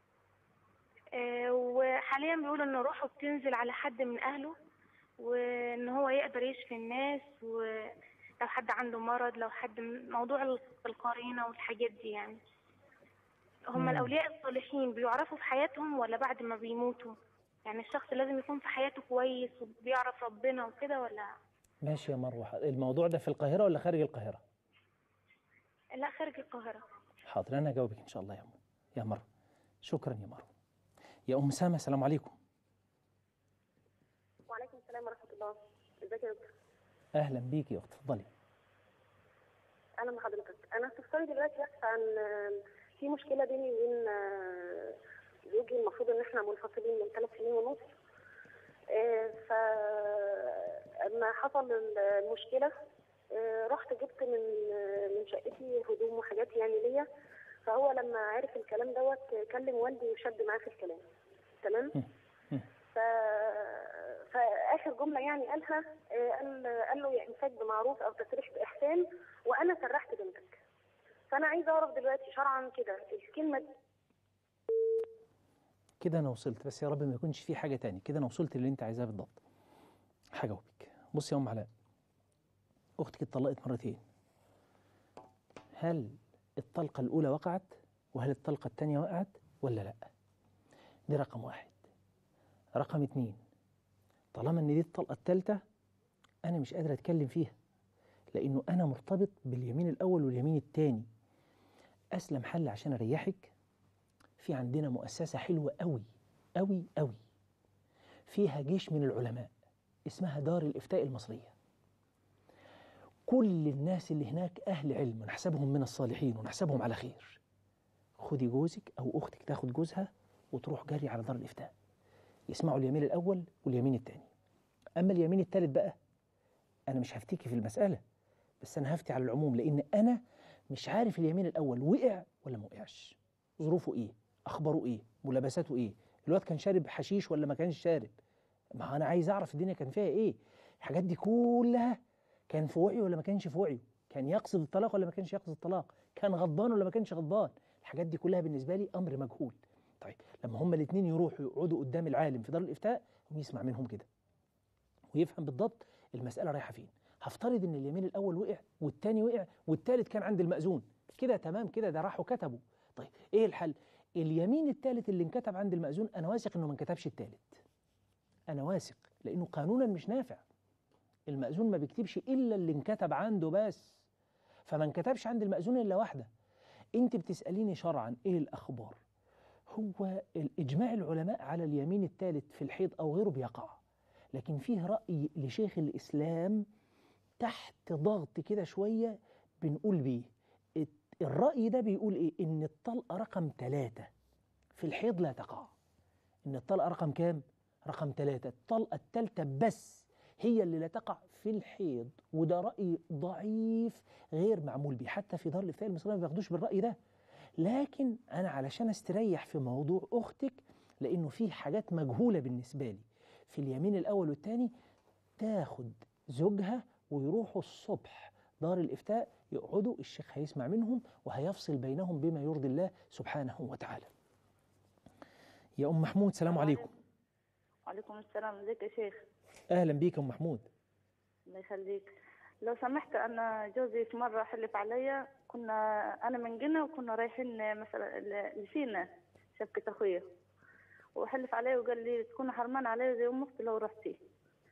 Speaker 7: آه، وحاليا بيقولوا ان روحه بتنزل على حد من اهله وان هو يقدر يشفي الناس ولو حد عنده مرض لو حد من موضوع القرينة والحاجات دي يعني هم الاولياء الصالحين بيعرفوا في حياتهم ولا بعد ما بيموتوا يعني الشخص لازم يكون في حياته كويس وبيعرف ربنا وكده ولا
Speaker 1: ماشي يا مروة الموضوع ده في القاهرة ولا خارج القاهرة
Speaker 7: لا خارج القاهرة
Speaker 1: حاضر أنا أجاوبك إن شاء الله يا مروة يا مروة شكرا يا مروة يا أم سامة السلام عليكم
Speaker 6: وعليكم السلام ورحمه الله ازيك يا دكتور
Speaker 1: أهلا بيك يا أخت اتفضلي
Speaker 6: اهلا بحضرتك انا استفساري دلوقتي بس عن آه، في مشكله بيني وبين آه، زوجي المفروض ان احنا منفصلين من ثلاث سنين ونص آه، ف اما حصل المشكله آه، رحت جبت من آه، من شقتي هدوم وحاجات يعني ليا فهو لما عرف الكلام دوت كلم والدي وشد معاه في الكلام تمام ف... فاخر جمله يعني قالها آه، قال قال له يا امساك بمعروف او تسريح باحسان وانا سرحت بنتك فانا عايزه اعرف دلوقتي شرعا كده الكلمه دي
Speaker 1: كده أنا وصلت بس يا رب ما يكونش في حاجة تاني كده أنا وصلت اللي أنت عايزاه بالضبط هجاوبك بصي يا أم علاء أختك اتطلقت مرتين هل الطلقة الأولى وقعت وهل الطلقة الثانية وقعت ولا لأ دي رقم واحد رقم اتنين طالما ان دي الطلقة الثالثة أنا مش قادر أتكلم فيها لأنه أنا مرتبط باليمين الأول واليمين الثاني أسلم حل عشان أريحك في عندنا مؤسسة حلوة قوي قوي قوي فيها جيش من العلماء اسمها دار الإفتاء المصرية كل الناس اللي هناك أهل علم ونحسبهم من الصالحين ونحسبهم على خير خدي جوزك أو أختك تاخد جوزها وتروح جري على دار الإفتاء يسمعوا اليمين الأول واليمين الثاني أما اليمين الثالث بقى أنا مش هفتيكي في المسألة بس أنا هفتي على العموم لأن أنا مش عارف اليمين الأول وقع ولا ما وقعش ظروفه إيه أخباره إيه ملابساته إيه الواد كان شارب حشيش ولا ما كانش شارب ما أنا عايز أعرف الدنيا كان فيها إيه الحاجات دي كلها كان في وعيه ولا ما كانش في وعيه كان يقصد الطلاق ولا ما كانش يقصد الطلاق كان غضبان ولا ما كانش غضبان الحاجات دي كلها بالنسبة لي أمر مجهول طيب لما هما الاثنين يروحوا يقعدوا قدام العالم في دار الإفتاء ويسمع منهم كده ويفهم بالضبط المسألة رايحة فين هفترض ان اليمين الاول وقع والتاني وقع والتالت كان عند المأذون كده تمام كده ده راحوا كتبوا طيب ايه الحل اليمين الثالث اللي انكتب عند المأذون أنا واثق إنه ما انكتبش الثالث أنا واثق لأنه قانونا مش نافع المأذون ما بيكتبش إلا اللي انكتب عنده بس فما انكتبش عند المأذون إلا واحدة أنت بتسأليني شرعا إيه الأخبار هو الإجماع العلماء على اليمين الثالث في الحيض أو غيره بيقع لكن فيه رأي لشيخ الإسلام تحت ضغط كده شوية بنقول بيه الت- الرأي ده بيقول إيه إن الطلقة رقم ثلاثة في الحيض لا تقع إن الطلقة رقم كام؟ رقم ثلاثة الطلقة الثالثة بس هي اللي لا تقع في الحيض وده رأي ضعيف غير معمول بيه حتى في دار الإفتاء المصرية ما بياخدوش بالرأي ده لكن أنا علشان استريح في موضوع أختك لأنه في حاجات مجهولة بالنسبة لي في اليمين الأول والثاني تاخد زوجها ويروحوا الصبح دار الإفتاء يقعدوا الشيخ هيسمع منهم وهيفصل بينهم بما يرضي الله سبحانه وتعالى يا أم محمود سلام عليكم
Speaker 8: وعليكم السلام ازيك يا شيخ
Speaker 1: أهلا بيك يا أم محمود
Speaker 8: الله يخليك لو سمحت انا جوزي في مره حلف عليا كنا انا من جنة وكنا رايحين مثلا ل- لسينا شبكة اخويا وحلف علي وقال لي تكون حرمان علي زي ام اختي لو رحتي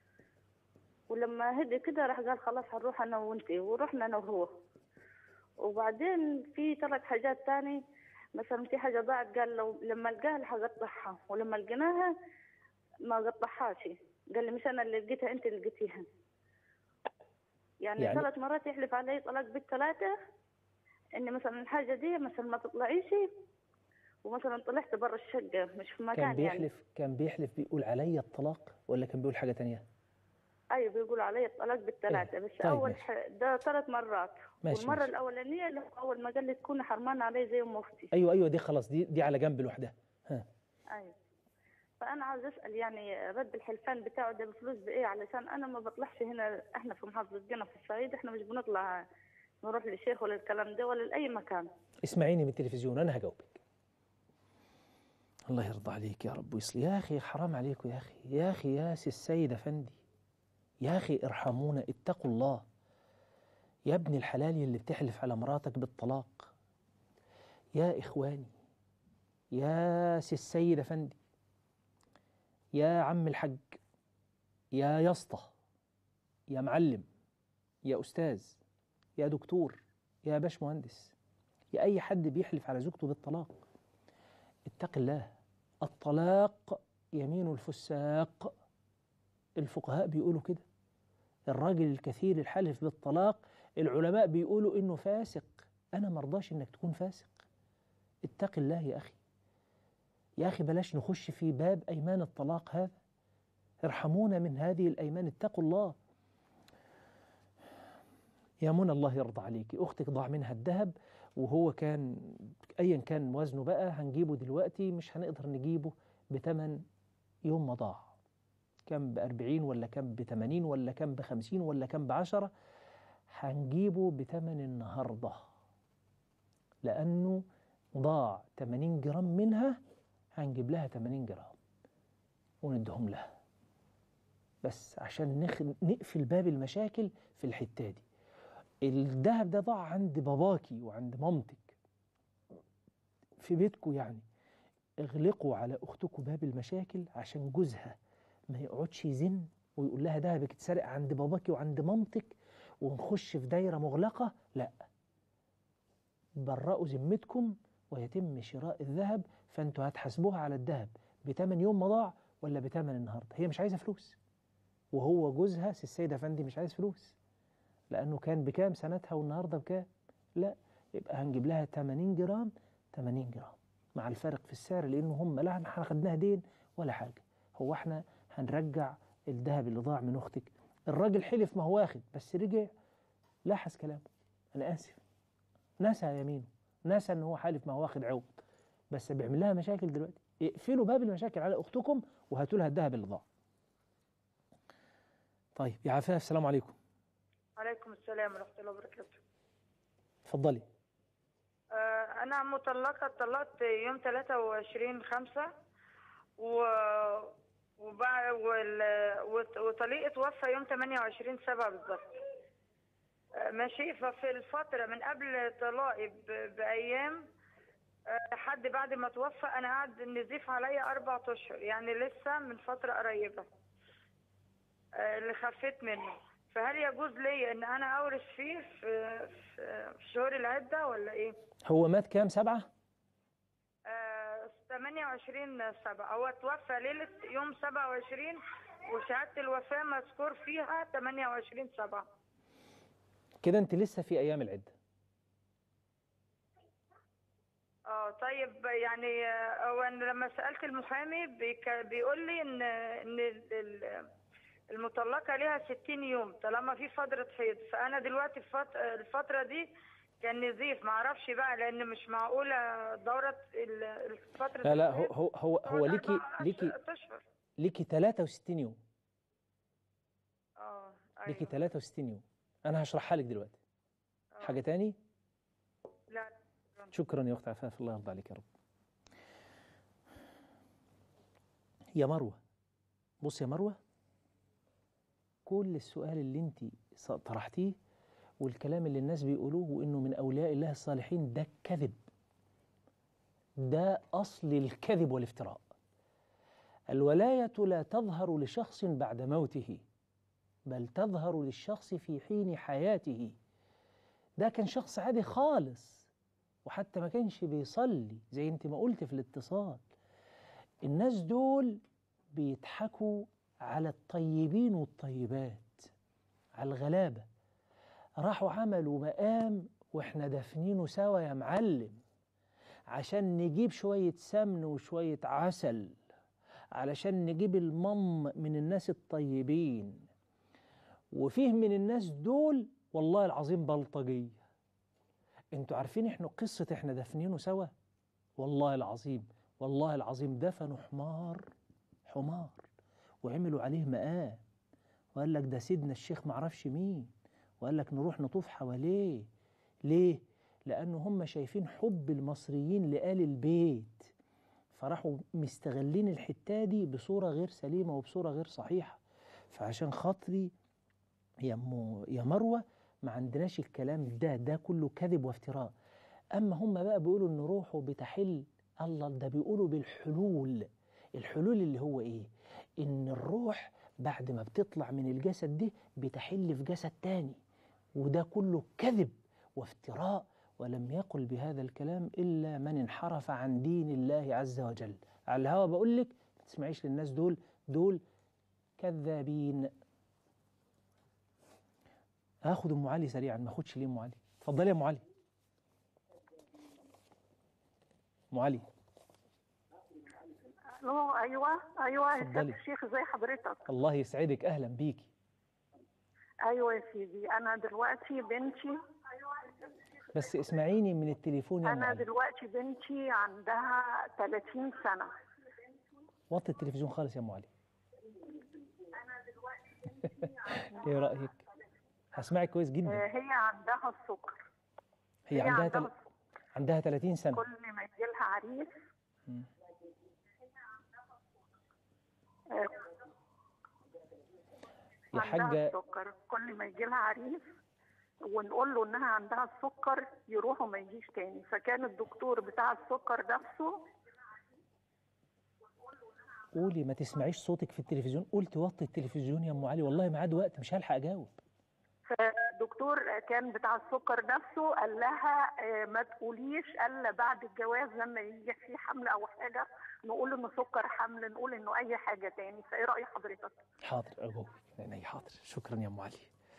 Speaker 8: ولما هدي كده راح قال خلاص هنروح انا وانتي ورحنا انا وهو وبعدين في ثلاث حاجات تاني مثلا في حاجة ضاعت قال لو لما لقاها هقطعها ولما لقيناها ما قطعهاش قال لي مش انا اللي لقيتها انت اللي لقيتيها يعني,
Speaker 1: يعني-
Speaker 8: يعني ثلاث مرات يحلف علي طلاق بالثلاثة ان مثلا الحاجة دي مثلا ما تطلعيش ومثلا طلعت برا الشقة مش في مكان
Speaker 1: كان
Speaker 8: يعني
Speaker 1: بيحلف كان بيحلف بيقول علي الطلاق ولا كان بيقول حاجة تانية
Speaker 8: ايوه بيقولوا علي الطلاق بالثلاثة
Speaker 1: إيه،
Speaker 8: بس
Speaker 1: طيب
Speaker 8: اول
Speaker 1: ماشي.
Speaker 8: ح... ده ثلاث مرات
Speaker 1: ماشي،
Speaker 8: والمرة
Speaker 1: ماشي.
Speaker 8: الاولانية اللي هو اول ما قال لي تكوني حرمان علي زي ام اختي
Speaker 1: أيوة أيوة دي خلاص دي دي على جنب لوحدها ها
Speaker 8: ايوه فانا عاوز اسال يعني رد الحلفان بتاعه ده بفلوس بايه علشان انا ما بطلعش هنا احنا في محافظه جنة في الصعيد احنا مش بنطلع نروح للشيخ ولا الكلام ده ولا لاي مكان
Speaker 1: اسمعيني من التلفزيون أنا هجاوبك الله يرضى عليك يا رب ويصلي يا أخي حرام عليكم يا أخي يا أخي يا سي السيد أفندي يا أخي ارحمونا اتقوا الله يا ابن الحلال اللي بتحلف على مراتك بالطلاق يا إخواني يا سي السيد أفندي يا عم الحج يا يسطى يا معلم يا أستاذ يا دكتور يا باش مهندس يا أي حد بيحلف على زوجته بالطلاق اتق الله الطلاق يمين الفساق الفقهاء بيقولوا كده الراجل الكثير الحلف بالطلاق العلماء بيقولوا انه فاسق انا مرضاش انك تكون فاسق اتق الله يا اخي يا اخي بلاش نخش في باب ايمان الطلاق هذا ارحمونا من هذه الايمان اتقوا الله يا منى الله يرضى عليك اختك ضاع منها الذهب وهو كان ايا كان وزنه بقى هنجيبه دلوقتي مش هنقدر نجيبه بتمن يوم ما ضاع كم بأربعين ولا كم بتمانين ولا كم بخمسين ولا كم بعشرة هنجيبه بتمن النهاردة لأنه ضاع 80 جرام منها هنجيب لها 80 جرام وندهم لها بس عشان نخ... نقفل باب المشاكل في الحتة دي الذهب ده ضاع عند باباكي وعند مامتك في بيتكم يعني اغلقوا على اختكم باب المشاكل عشان جوزها ما يقعدش يزن ويقول لها دهبك اتسرق عند باباكي وعند مامتك ونخش في دايره مغلقه لا برأوا ذمتكم ويتم شراء الذهب فانتوا هتحاسبوها على الذهب بتمن يوم ما ضاع ولا بتمن النهارده هي مش عايزه فلوس وهو جوزها سي السيد افندي مش عايز فلوس لانه كان بكام سنتها والنهارده بكام لا يبقى هنجيب لها 80 جرام 80 جرام مع الفرق في السعر لانه هم لا احنا خدناها دين ولا حاجه هو احنا هنرجع الذهب اللي ضاع من اختك الراجل حلف ما هو واخد بس رجع لاحظ كلامه انا اسف نسى يمينه نسى ان هو حالف ما هو واخد عوض بس بيعمل لها مشاكل دلوقتي اقفلوا باب المشاكل على اختكم وهاتوا لها الذهب اللي ضاع طيب يا عفاف السلام عليكم
Speaker 9: عليكم السلام ورحمة الله وبركاته
Speaker 1: اتفضلي
Speaker 9: آه أنا مطلقة طلقت يوم 23 خمسة و وبع... وال... وط- وطليقي توفى يوم 28 سبعة بالظبط آه ماشي ففي الفترة من قبل طلاقي ب... بأيام آه، لحد بعد ما توفى انا قعد النزيف عليا اربع اشهر يعني لسه من فتره قريبه آه، اللي خفيت منه فهل يجوز لي ان انا اورث فيه في في في شهور العده ولا ايه؟
Speaker 1: هو مات كام سبعة؟
Speaker 9: آه 28 7 هو توفى ليله يوم 27 وشهاده الوفاه مذكور فيها 28 7
Speaker 1: كده أنت لسه في أيام العدة
Speaker 9: اه طيب يعني آه، هو أنا لما سالت المحامي بيك- بيقول لي ان ان ال- ال- المطلقه ليها 60 يوم طالما في فتره حيض فانا دلوقتي في فت- الفتره دي كان نزيف معرفش بقى لان مش معقوله دوره ال- الفتره
Speaker 1: لا لا هو هو هو, هو ليكي ليكي
Speaker 9: اشهر
Speaker 1: ليكي 63 يوم
Speaker 9: اه
Speaker 1: ليكي 63 يوم أنا هشرحها لك دلوقتي حاجة تاني؟
Speaker 9: لا
Speaker 1: شكرا يا أخت عفاف الله يرضى عليك يا رب يا مروة بص يا مروة كل السؤال اللي انت ص- طرحتيه والكلام اللي الناس بيقولوه وانه من اولياء الله الصالحين ده كذب ده اصل الكذب والافتراء الولاية لا تظهر لشخص بعد موته بل تظهر للشخص في حين حياته ده كان شخص عادي خالص وحتى ما كانش بيصلي زي انت ما قلت في الاتصال الناس دول بيضحكوا على الطيبين والطيبات على الغلابة راحوا عملوا مقام واحنا دافنينه سوا يا معلم عشان نجيب شوية سمن وشوية عسل علشان نجيب المم من الناس الطيبين وفيه من الناس دول والله العظيم بلطجية انتوا عارفين احنا قصة احنا دافنينه سوا والله العظيم والله العظيم دفنوا حمار حمار وعملوا عليه مقام وقال لك ده سيدنا الشيخ معرفش مين وقال لك نروح نطوف حواليه ليه؟ لأنه هم شايفين حب المصريين لآل البيت فراحوا مستغلين الحتة دي بصورة غير سليمة وبصورة غير صحيحة فعشان خاطري يا مو يا مروة ما عندناش الكلام ده ده كله كذب وافتراء أما هم بقى بيقولوا إن روحه بتحل الله ده بيقولوا بالحلول الحلول اللي هو إيه إن الروح بعد ما بتطلع من الجسد ده بتحل في جسد تاني وده كله كذب وافتراء ولم يقل بهذا الكلام إلا من انحرف عن دين الله عز وجل على الهوا بقول لك ما تسمعيش للناس دول دول كذابين هاخد ام علي سريعا ما اخدش ليه ام علي اتفضلي يا ام علي ام علي
Speaker 10: الو ايوه ايوه يا
Speaker 1: اتفضلي.
Speaker 10: سيادة الشيخ ازي حضرتك
Speaker 1: الله يسعدك اهلا بيكي
Speaker 10: ايوه يا سيدي انا دلوقتي بنتي
Speaker 1: بس اسمعيني من التليفون يا ام
Speaker 10: انا
Speaker 1: علي
Speaker 10: دلوقتي بنتي عندها 30 سنه
Speaker 1: وطي التلفزيون خالص يا ام علي ايه رايك هسمعك كويس
Speaker 10: آه،
Speaker 1: جدا
Speaker 10: هي عندها السكر
Speaker 1: هي
Speaker 10: هي
Speaker 1: عندها
Speaker 10: عندها
Speaker 1: تل... عندها 30 سنه
Speaker 10: كل ما يجي لها عريس
Speaker 1: مم.
Speaker 10: آه،
Speaker 1: يا
Speaker 10: عندها
Speaker 1: حاجه
Speaker 10: السكر كل ما يجي لها عريس ونقول له انها عندها السكر يروح وما يجيش تاني فكان الدكتور بتاع السكر نفسه
Speaker 1: قولي ما تسمعيش صوتك في التلفزيون قلت وطي التلفزيون يا ام علي والله ما عاد وقت مش هلحق اجاوب
Speaker 10: فالدكتور كان بتاع السكر نفسه قال لها آه، ما تقوليش الا بعد الجواز لما يجي في حمل او حاجه نقول انه سكر حمل نقول انه اي حاجه تاني فايه راي حضرتك؟
Speaker 1: حاضر أجاوبك عيني حاضر شكرا يا أم علي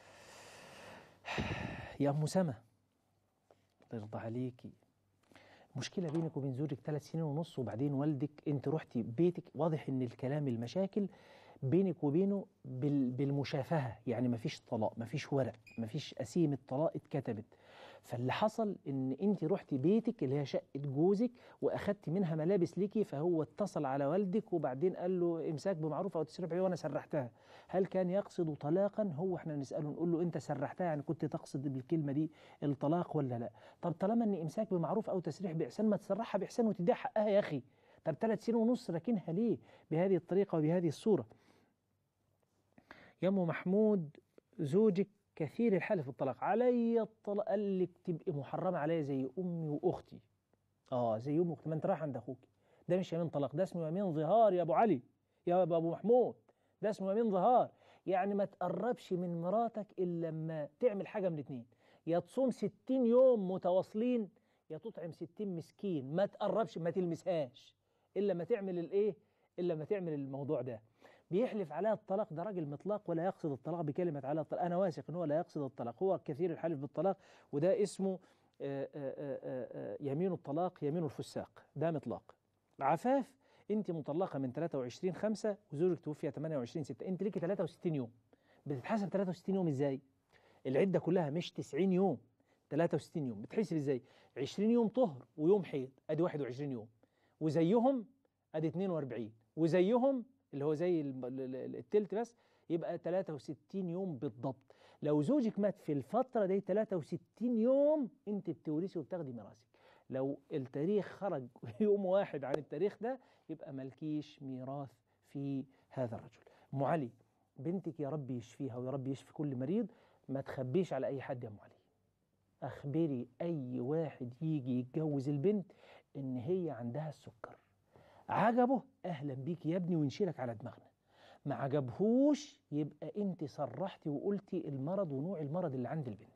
Speaker 1: يا أم سما الله يرضى عليكي مشكلة بينك وبين زوجك ثلاث سنين ونص وبعدين والدك انت رحتي بيتك واضح ان الكلام المشاكل بينك وبينه بال بالمشافهة يعني مفيش طلاق مفيش ورق مفيش قسيمة طلاق اتكتبت فاللي حصل ان انت رحتي بيتك اللي هي شقة جوزك واخدتي منها ملابس ليكي فهو اتصل على والدك وبعدين قال له امساك بمعروف او تسريح بعيوب وانا سرحتها هل كان يقصد طلاقا هو احنا نساله نقول له انت سرحتها يعني كنت تقصد بالكلمه دي الطلاق ولا لا طب طالما ان امساك بمعروف او تسريح باحسان ما تسرحها باحسان وتديها حقها يا اخي طب ثلاث سنين ونص راكنها ليه بهذه الطريقه وبهذه الصوره يا ام محمود زوجك كثير الحلف بالطلاق علي الطلاق قال لك تبقي محرمه عليا زي امي واختي اه زي يوم ما انت رايح عند اخوك ده مش يمين طلاق ده اسمه يمين ظهار يا ابو علي يا ابو محمود ده اسمه يمين ظهار يعني ما تقربش من مراتك الا لما تعمل حاجه من اتنين يا تصوم 60 يوم متواصلين يا تطعم 60 مسكين ما تقربش ما تلمسهاش الا ما تعمل الايه الا ما تعمل الموضوع ده بيحلف عليها الطلاق ده راجل مطلق ولا يقصد الطلاق بكلمه عليها الطلاق انا واثق ان هو لا يقصد الطلاق هو كثير الحلف بالطلاق وده اسمه آآ آآ آآ يمين الطلاق يمين الفساق ده مطلاق عفاف انت مطلقه من 23 5 وزوجك توفي 28 6 انت ليكي 63 يوم بتتحسب 63 يوم ازاي العده كلها مش 90 يوم 63 يوم بتحسب ازاي 20 يوم طهر ويوم حيض ادي 21 يوم وزيهم ادي 42 وزيهم اللي هو زي ال- ال- ال- التلت بس يبقى 63 يوم بالضبط لو زوجك مات في الفترة دي 63 يوم انت بتورثي وبتاخدي ميراثك لو التاريخ خرج يوم واحد عن التاريخ ده يبقى ملكيش ميراث في هذا الرجل ام علي بنتك يا رب يشفيها ويا رب يشفي كل مريض ما تخبيش على اي حد يا ام علي اخبري اي واحد يجي يتجوز البنت ان هي عندها السكر عجبه اهلا بيك يا ابني ونشيلك على دماغنا ما عجبهوش يبقى انت صرحتي وقلتي المرض ونوع المرض اللي عند البنت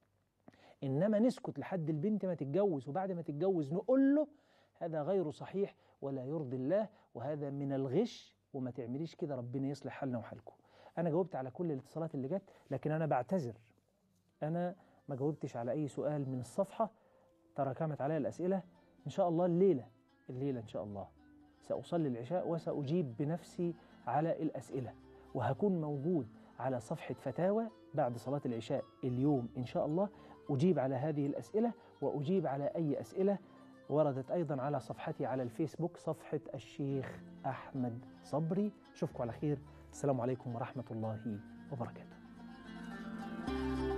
Speaker 1: انما نسكت لحد البنت ما تتجوز وبعد ما تتجوز نقول له هذا غير صحيح ولا يرضي الله وهذا من الغش وما تعمليش كده ربنا يصلح حالنا وحالكم انا جاوبت على كل الاتصالات اللي جت لكن انا بعتذر انا ما جاوبتش على اي سؤال من الصفحه تراكمت علي الاسئله ان شاء الله الليله الليله ان شاء الله ساصلي العشاء وساجيب بنفسي على الاسئله وهكون موجود على صفحه فتاوى بعد صلاه العشاء اليوم ان شاء الله اجيب على هذه الاسئله واجيب على اي اسئله وردت ايضا على صفحتي على الفيسبوك صفحه الشيخ احمد صبري اشوفكم على خير السلام عليكم ورحمه الله وبركاته